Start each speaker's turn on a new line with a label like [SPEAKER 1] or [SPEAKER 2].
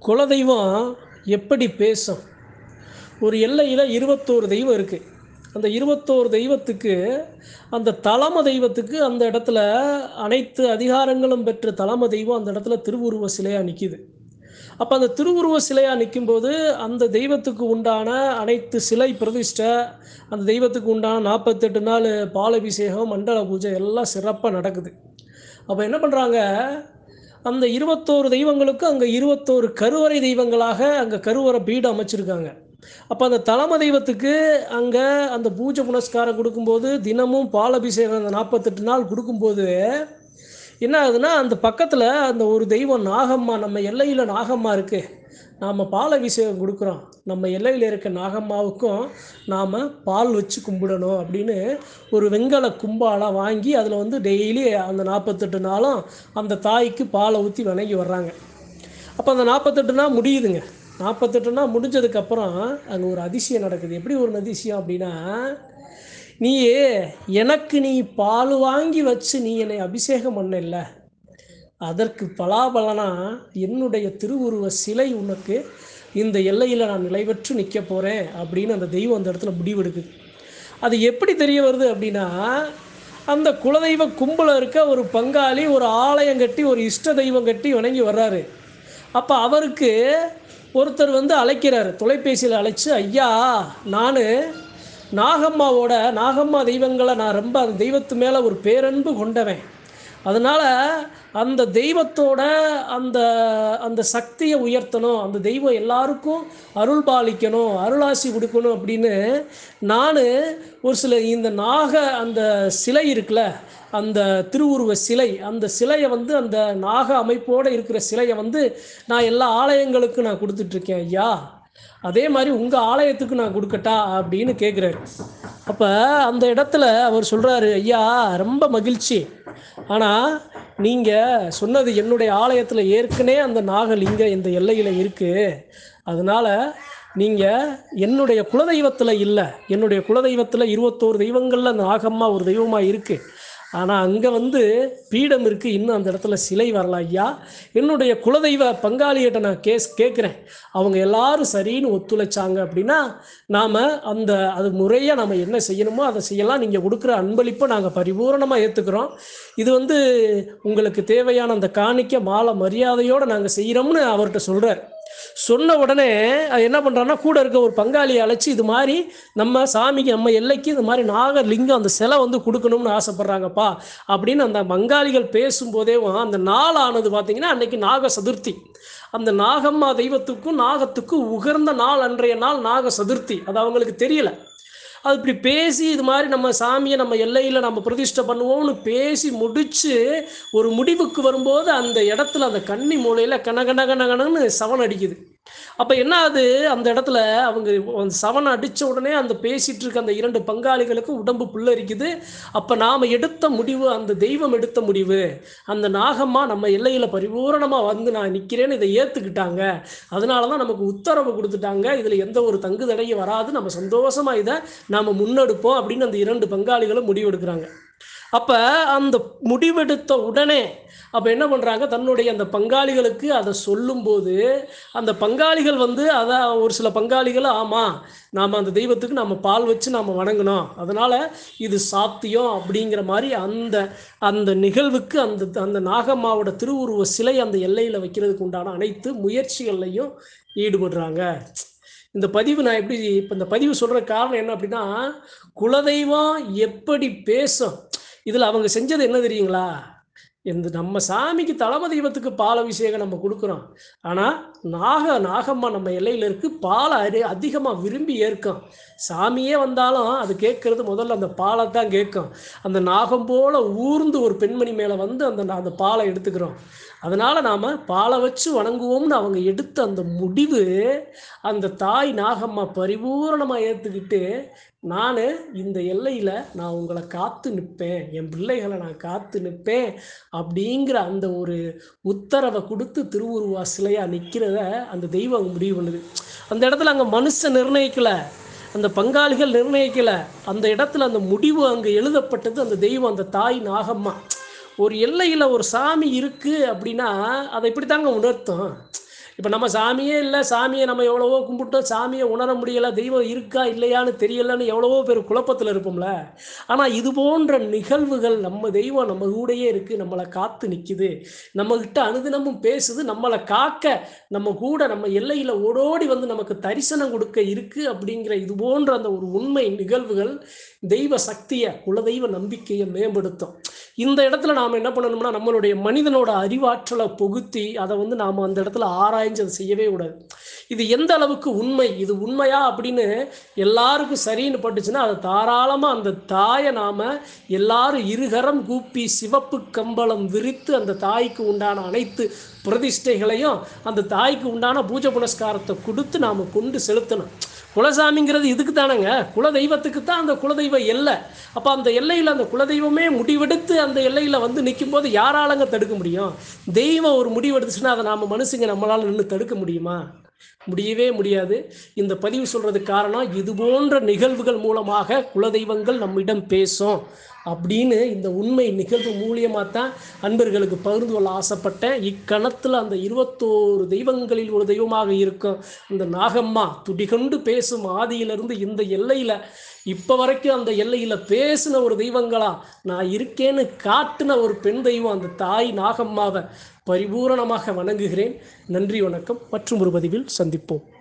[SPEAKER 1] குலதெய்வம் எப்படி பேசும் ஒரு எல்லையில் இருபத்தோரு தெய்வம் இருக்குது அந்த இருபத்தோரு தெய்வத்துக்கு அந்த தலைமை தெய்வத்துக்கு அந்த இடத்துல அனைத்து அதிகாரங்களும் பெற்ற தலைமை தெய்வம் அந்த இடத்துல திருவுருவ சிலையாக நிற்கிது அப்போ அந்த திருவுருவ சிலையாக நிற்கும்போது அந்த தெய்வத்துக்கு உண்டான அனைத்து சிலை பிரதிஷ்டை அந்த தெய்வத்துக்கு உண்டான நாற்பத்தெட்டு நாள் பாலபிஷேகம் மண்டல பூஜை எல்லாம் சிறப்பாக நடக்குது அப்போ என்ன பண்ணுறாங்க அந்த இருபத்தோரு தெய்வங்களுக்கு அங்கே இருபத்தோரு கருவறை தெய்வங்களாக அங்கே கருவறை பீடம் அமைச்சிருக்காங்க அப்போ அந்த தலைமை தெய்வத்துக்கு அங்கே அந்த பூஜை புனஸ்காரம் கொடுக்கும்போது தினமும் பாலபிஷேகம் அந்த நாற்பத்தெட்டு நாள் கொடுக்கும்போது என்ன ஆகுதுன்னா அந்த பக்கத்தில் அந்த ஒரு தெய்வம் நாகம்மா நம்ம எல்லையில் நாகம்மா இருக்குது நாம் பால் அபிஷேகம் கொடுக்குறோம் நம்ம எல்லையில் இருக்க நாகம்மாவுக்கும் நாம் பால் வச்சு கும்பிடணும் அப்படின்னு ஒரு வெங்கல கும்பாலாக வாங்கி அதில் வந்து டெய்லி அந்த நாற்பத்தெட்டு நாளும் அந்த தாய்க்கு பாலை ஊற்றி வணங்கி வர்றாங்க அப்போ அந்த நாற்பத்தெட்டு நாள் முடியுதுங்க நாற்பத்தெட்டு நாள் முடிஞ்சதுக்கப்புறம் அங்கே ஒரு அதிசயம் நடக்குது எப்படி ஒரு அதிசயம் அப்படின்னா நீ எனக்கு நீ பால் வாங்கி வச்சு நீ என்னை அபிஷேகம் பண்ணல அதற்கு பலாபலனா என்னுடைய திருவுருவ சிலை உனக்கு இந்த எல்லையில் நான் நிலைவற்று நிற்க போகிறேன் அப்படின்னு அந்த தெய்வம் அந்த இடத்துல முடிவெடுக்குது அது எப்படி தெரிய வருது அப்படின்னா அந்த குலதெய்வ கும்பலில் இருக்க ஒரு பங்காளி ஒரு ஆலயம் கட்டி ஒரு இஷ்ட தெய்வம் கட்டி வணங்கி வர்றாரு அப்போ அவருக்கு ஒருத்தர் வந்து அழைக்கிறார் தொலைபேசியில் அழைச்சு ஐயா நான் நாகம்மாவோட நாகம்மா தெய்வங்களை நான் ரொம்ப அந்த தெய்வத்து மேலே ஒரு பேரன்பு கொண்டவன் அதனால் அந்த தெய்வத்தோட அந்த அந்த சக்தியை உயர்த்தணும் அந்த தெய்வம் எல்லாருக்கும் அருள் பாலிக்கணும் அருளாசி கொடுக்கணும் அப்படின்னு நான் ஒரு சில இந்த நாக அந்த சிலை இருக்குல்ல அந்த திருவுருவ சிலை அந்த சிலையை வந்து அந்த நாக அமைப்போடு இருக்கிற சிலையை வந்து நான் எல்லா ஆலயங்களுக்கும் நான் கொடுத்துட்ருக்கேன் ஐயா அதே மாதிரி உங்கள் ஆலயத்துக்கு நான் கொடுக்கட்டா அப்படின்னு கேட்குறாரு அப்போ அந்த இடத்துல அவர் சொல்கிறாரு ஐயா ரொம்ப மகிழ்ச்சி ஆனால் நீங்கள் சொன்னது என்னுடைய ஆலயத்தில் ஏற்கனவே அந்த நாகலிங்கம் இந்த எல்லையில் இருக்குது அதனால் நீங்கள் என்னுடைய குலதெய்வத்தில் இல்லை என்னுடைய குலதெய்வத்தில் இருபத்தோரு தெய்வங்களில் அந்த நாகம்மா ஒரு தெய்வமாக இருக்குது ஆனால் அங்கே வந்து பீடம் இருக்குது இன்னும் அந்த இடத்துல சிலை வரல ஐயா என்னுடைய குலதெய்வ பங்காளிகிட்ட நான் கேஸ் கேட்குறேன் அவங்க எல்லாரும் சரின்னு ஒத்துழைச்சாங்க அப்படின்னா நாம் அந்த அது முறையாக நம்ம என்ன செய்யணுமோ அதை செய்யலாம் நீங்கள் கொடுக்குற அன்பளிப்பை நாங்கள் பரிபூரணமாக ஏற்றுக்கிறோம் இது வந்து உங்களுக்கு தேவையான அந்த காணிக்க மாலை மரியாதையோடு நாங்கள் செய்கிறோம்னு அவர்கிட்ட சொல்கிறார் சொன்ன உடனே அது என்ன பண்ணுறான்னா கூட இருக்க ஒரு பங்காளியை அழைச்சி இது மாதிரி நம்ம சாமிக்கு நம்ம எல்லைக்கு இது மாதிரி நாகலிங்கம் அந்த சிலை வந்து கொடுக்கணும்னு ஆசைப்பட்றாங்கப்பா அப்படின்னு அந்த பங்காளிகள் பேசும்போதே அந்த நாள் ஆனது பார்த்தீங்கன்னா அன்னைக்கு நாக சதுர்த்தி அந்த நாகம்மா தெய்வத்துக்கும் நாகத்துக்கும் உகர்ந்த நாள் அன்றைய நாள் நாக சதுர்த்தி அது அவங்களுக்கு தெரியல அது இப்படி பேசி இது மாதிரி நம்ம சாமியை நம்ம எல்லையில் நம்ம பிரதிஷ்டை பண்ணுவோம்னு பேசி முடித்து ஒரு முடிவுக்கு வரும்போது அந்த இடத்துல அந்த கன்னி மூலையில் கன கன கன கனன்னு சவன் அடிக்குது அப்போ என்ன ஆகுது அந்த இடத்துல அவங்க அந்த சவனை அடித்த உடனே அந்த பேசிகிட்டு இருக்க அந்த இரண்டு பங்காளிகளுக்கும் உடம்பு புல்லரிக்குது அப்போ நாம் எடுத்த முடிவு அந்த தெய்வம் எடுத்த முடிவு அந்த நாகம்மா நம்ம எல்லையில் பரிபூரணமாக வந்து நான் நிற்கிறேன்னு இதை ஏற்றுக்கிட்டாங்க அதனால தான் நமக்கு உத்தரவு கொடுத்துட்டாங்க இதில் எந்த ஒரு தங்கு தடையும் வராது நம்ம சந்தோஷமாக இதை நாம் முன்னெடுப்போம் அப்படின்னு அந்த இரண்டு பங்காளிகளும் முடிவெடுக்கிறாங்க அப்போ அந்த முடிவெடுத்த உடனே அப்போ என்ன பண்ணுறாங்க தன்னுடைய அந்த பங்காளிகளுக்கு அதை சொல்லும்போது அந்த பங்காளிகள் வந்து அதை ஒரு சில பங்காளிகள் ஆமாம் நாம் அந்த தெய்வத்துக்கு நம்ம பால் வச்சு நாம் வணங்கணும் அதனால் இது சாத்தியம் அப்படிங்கிற மாதிரி அந்த அந்த நிகழ்வுக்கு அந்த அந்த நாகம்மாவோட திருவுருவ சிலை அந்த எல்லையில் வைக்கிறதுக்கு உண்டான அனைத்து முயற்சிகள்லையும் ஈடுபடுறாங்க இந்த பதிவு நான் எப்படி இப்போ இந்த பதிவு சொல்கிற காரணம் என்ன அப்படின்னா குலதெய்வம் எப்படி பேசும் இதில் அவங்க செஞ்சது என்ன தெரியுங்களா இந்த நம்ம சாமிக்கு தலைமை தெய்வத்துக்கு பால் அபிஷேகம் நம்ம கொடுக்குறோம் ஆனால் நாக நாகம்மா நம்ம எல்லையில் இருக்கு பாலை அரி அதிகமாக விரும்பி ஏற்கும் சாமியே வந்தாலும் அது கேட்கறது முதல்ல அந்த பாலை தான் கேட்கும் அந்த நாகம் போல ஊர்ந்து ஒரு பெண்மணி மேலே வந்து அந்த அந்த பாலை எடுத்துக்கிறோம் அதனால் நாம் பாலை வச்சு வணங்குவோம்னு அவங்க எடுத்த அந்த முடிவு அந்த தாய் நாகம்மா பரிபூரணமாக ஏற்றுக்கிட்டு நான் இந்த எல்லையில் நான் உங்களை காத்து நிற்பேன் என் பிள்ளைகளை நான் காத்து நிற்பேன் அப்படிங்கிற அந்த ஒரு உத்தரவை கொடுத்து திருவுருவா சிலையாக நிற்கிறத அந்த தெய்வம் முடிவு பண்ணுது அந்த இடத்துல அங்கே மனுஷன் நிர்ணயிக்கலை அந்த பங்காளிகள் நிர்ணயிக்கலை அந்த இடத்துல அந்த முடிவு அங்கே எழுதப்பட்டது அந்த தெய்வம் அந்த தாய் நாகம்மா ஒரு எல்லையில் ஒரு சாமி இருக்குது அப்படின்னா அதை இப்படி தாங்க உணர்த்தும் இப்போ நம்ம சாமியே இல்லை சாமியை நம்ம எவ்வளவோ கும்பிட்டோம் சாமியை உணர முடியலை தெய்வம் இருக்கா இல்லையான்னு தெரியலன்னு எவ்வளவோ பேர் குழப்பத்தில் இருப்போம்ல ஆனால் இது போன்ற நிகழ்வுகள் நம்ம தெய்வம் நம்ம கூடயே இருக்குது நம்மளை காத்து நிற்குது நம்மக்கிட்ட அனுதினமும் பேசுது நம்மளை காக்க நம்ம கூட நம்ம எல்லையில் ஓடோடி வந்து நமக்கு தரிசனம் கொடுக்க இருக்குது அப்படிங்கிற இது போன்ற அந்த ஒரு உண்மை நிகழ்வுகள் தெய்வ சக்தியை குலதெய்வ நம்பிக்கையை மேம்படுத்தும் இந்த இடத்துல நாம் என்ன பண்ணணும்னா நம்மளுடைய மனிதனோட அறிவாற்றலை புகுத்தி அதை வந்து நாம் அந்த இடத்துல ஆராய்ஞ்சு அதை செய்யவே கூடாது இது எந்த அளவுக்கு உண்மை இது உண்மையா அப்படின்னு எல்லாருக்கும் சரின்னு பட்டுச்சுன்னா அதை தாராளமாக அந்த தாயை நாம் எல்லாரும் இருகரம் கூப்பி சிவப்பு கம்பளம் விரித்து அந்த தாய்க்கு உண்டான அனைத்து பிரதிஷ்டைகளையும் அந்த தாய்க்கு உண்டான பூஜை புனஸ்காரத்தை கொடுத்து நாம் கொண்டு செலுத்தணும் குலசாமிங்கிறது இதுக்கு தானேங்க குலதெய்வத்துக்கு தான் அந்த குலதெய்வ எல்லை அப்போ அந்த எல்லையில் அந்த குலதெய்வமே முடிவெடுத்து அந்த எல்லையில் வந்து நிற்கும் போது யாராலங்க தடுக்க முடியும் தெய்வம் ஒரு முடிவெடுத்துச்சுன்னா அதை நாம் மனுஷங்க நம்மளால் நின்று தடுக்க முடியுமா முடியவே முடியாது இந்த பதிவு சொல்கிறதுக்கு காரணம் இது போன்ற நிகழ்வுகள் மூலமாக குலதெய்வங்கள் நம்மிடம் பேசும் அப்படின்னு இந்த உண்மை நிகழ்வு மூலியமாக தான் அன்பர்களுக்கு பகிர்ந்து கொள்ள ஆசைப்பட்டேன் இக்கணத்தில் அந்த இருபத்தோரு தெய்வங்களில் ஒரு தெய்வமாக இருக்கும் இந்த நாகம்மா துடிகொண்டு பேசும் ஆதியிலிருந்து இந்த எல்லையில் இப்போ வரைக்கும் அந்த எல்லையில் பேசின ஒரு தெய்வங்களா நான் இருக்கேன்னு காட்டின ஒரு பெண் தெய்வம் அந்த தாய் நாகம்மாவை பரிபூரணமாக வணங்குகிறேன் நன்றி வணக்கம் மற்றும் ஒரு பதிவில் சந்திப்போம்